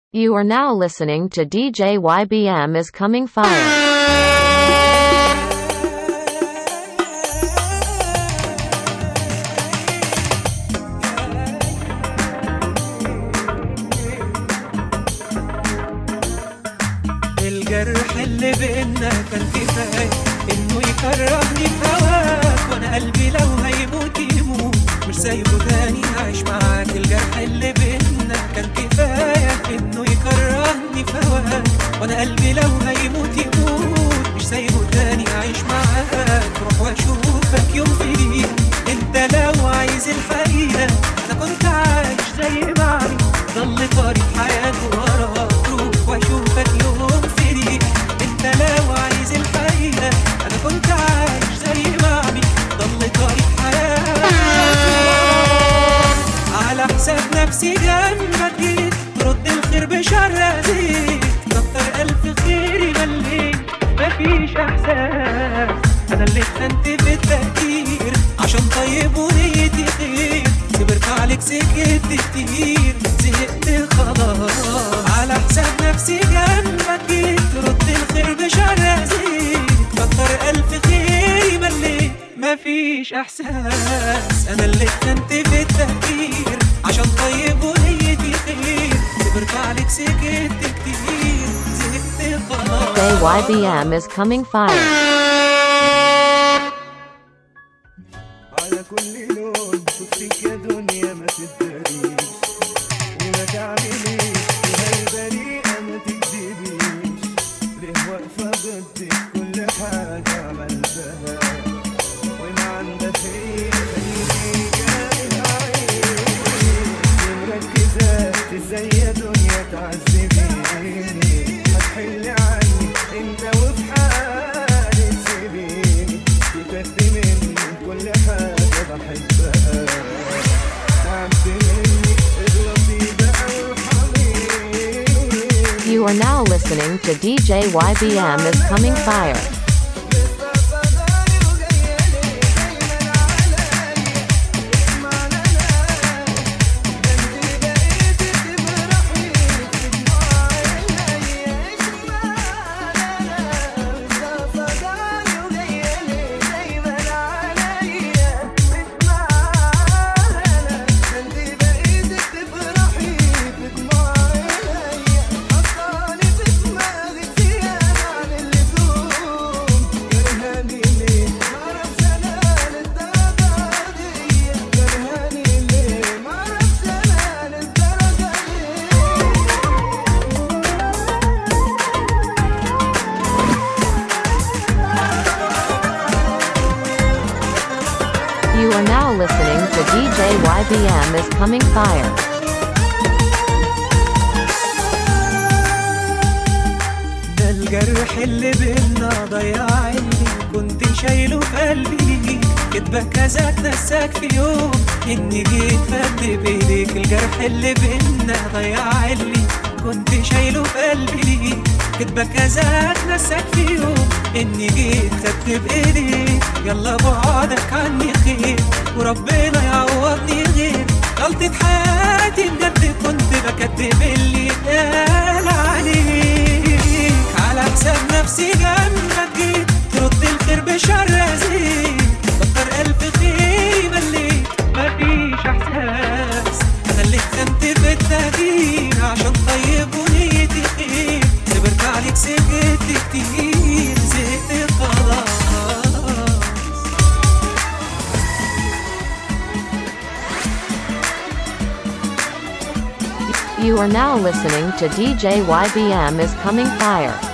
You are now listening to DJ YBM is Coming Fire. الجرح اللي بينا كان كفاية انه يكرهني في هواك وانا قلبي لو هيموت يموت مش سايبه تاني اعيش معاك الجرح اللي بينا كان كفاية انه يكرهني في هواك وانا قلبي لو هيموت يموت مش سايبه تاني اعيش معاك روح واشوفك يوم في يوم انت لو عايز الحقيقة انا كنت عايش زي ما عايش ضل طريق حياته وراك روح واشوفك يوم في دقيقة انت لو عايز الحقيقة انا كنت عايش زي ما عايش ضل طريق حياته على حساب نفسي جنبك جيت رد الخير بشر ازيد كتر الف خيري مليت مفيش احساس انا اللي اتخنت في التقدير عشان طيب ونيتي خير صبرت عليك سكت كتير زهقت خلاص على حساب نفسي جنبك جيت رد الخير بشر ازيد كتر الف خيري مليت مفيش احساس انا اللي اتخنت في التفكير عشان طيب ونيتي خير صبرت عليك سكت كتير زهقت خلاص DJ YBM is Coming Fire. على كل لون شفتك يا دنيا ما تداريش وما تعمليش وهي بريئة ما تكذبيش ليه واقفة ضدك كل حاجة عملتها وما عندها خير خليكي جاي عيني مركزة ازاي يا دنيا تعذبيني هتحل عني انت وفي حالي تسيبيني تكفي مني كل حاجة بحبها تعبت مني اغلطي بقى وارحميني You are now listening to DJ YBM is Coming Fire. You are now listening to DJ YBM is Coming Fire. ده الجرح اللي بينا ضيع اللي كنت شايله في قلبي كدبة كذاك نساك في يوم اني جيت خدت بايديك الجرح اللي بينا ضيع اللي كنت شايله في قلبي كدبة كذاك نساك في يوم اني جيت خدت بايديك يلا بعدك عني خير وربنا يعوضني غير غلطة حياتي بجد كنت بكدب اللي اتقال عليك على حساب نفسي جنبك جيت ترد الخير بشر ازيد كتر الف خير مليت مفيش احساس انا اللي اتخنت في التغيير عشان طيب ونيتي خير صبرت عليك سكت كتير زهقت خلاص You are now listening to DJ YBM is Coming Fire.